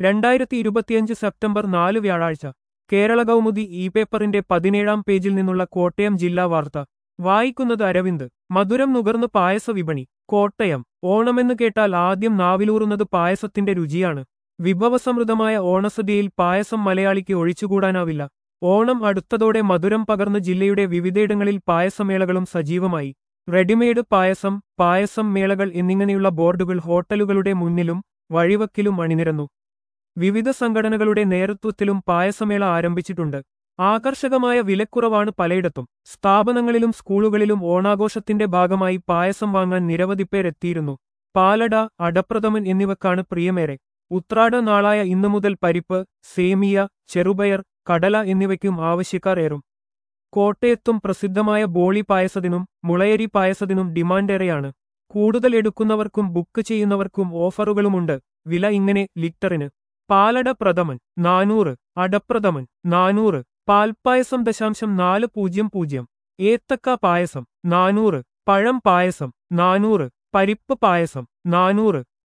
രണ്ടായിരത്തി ഇരുപത്തിയഞ്ച് സെപ്റ്റംബർ നാല് വ്യാഴാഴ്ച കേരള കൗമുദി ഇ പേപ്പറിന്റെ പതിനേഴാം പേജിൽ നിന്നുള്ള കോട്ടയം ജില്ലാ വാർത്ത വായിക്കുന്നത് അരവിന്ദ് മധുരം നുകർന്ന് പായസ വിപണി കോട്ടയം ഓണമെന്ന് കേട്ടാൽ ആദ്യം നാവിലൂറുന്നത് പായസത്തിന്റെ രുചിയാണ് വിഭവസമൃദ്ധമായ ഓണസദ്യയിൽ പായസം മലയാളിക്ക് ഒഴിച്ചുകൂടാനാവില്ല ഓണം അടുത്തതോടെ മധുരം പകർന്ന് ജില്ലയുടെ വിവിധയിടങ്ങളിൽ പായസമേളകളും സജീവമായി റെഡിമെയ്ഡ് പായസം പായസം മേളകൾ എന്നിങ്ങനെയുള്ള ബോർഡുകൾ ഹോട്ടലുകളുടെ മുന്നിലും വഴിവക്കിലും അണിനിരന്നു വിവിധ സംഘടനകളുടെ നേതൃത്വത്തിലും പായസമേള ആരംഭിച്ചിട്ടുണ്ട് ആകർഷകമായ വിലക്കുറവാണ് പലയിടത്തും സ്ഥാപനങ്ങളിലും സ്കൂളുകളിലും ഓണാഘോഷത്തിന്റെ ഭാഗമായി പായസം വാങ്ങാൻ നിരവധി പേരെത്തിയിരുന്നു പാലട അടപ്രഥമൻ എന്നിവക്കാണ് പ്രിയമേറെ ഉത്രാട നാളായ ഇന്നു മുതൽ പരിപ്പ് സേമിയ ചെറുപയർ കടല എന്നിവയ്ക്കും ആവശ്യക്കാർ ഏറും കോട്ടയത്തും പ്രസിദ്ധമായ ബോളി പായസത്തിനും മുളയരി പായസത്തിനും ഡിമാൻഡേറെയാണ് കൂടുതൽ എടുക്കുന്നവർക്കും ബുക്ക് ചെയ്യുന്നവർക്കും ഓഫറുകളുമുണ്ട് വില ഇങ്ങനെ ലിറ്ററിന് പാലട പ്രഥമൻ നാനൂറ് അടപ്രഥമൻ നാനൂറ് പാൽപ്പായസം ദശാംശം നാല് പൂജ്യം പൂജ്യം ഏത്തക്ക പായസം നാനൂറ് പഴം പായസം നാനൂറ് പരിപ്പ് പായസം നാനൂറ്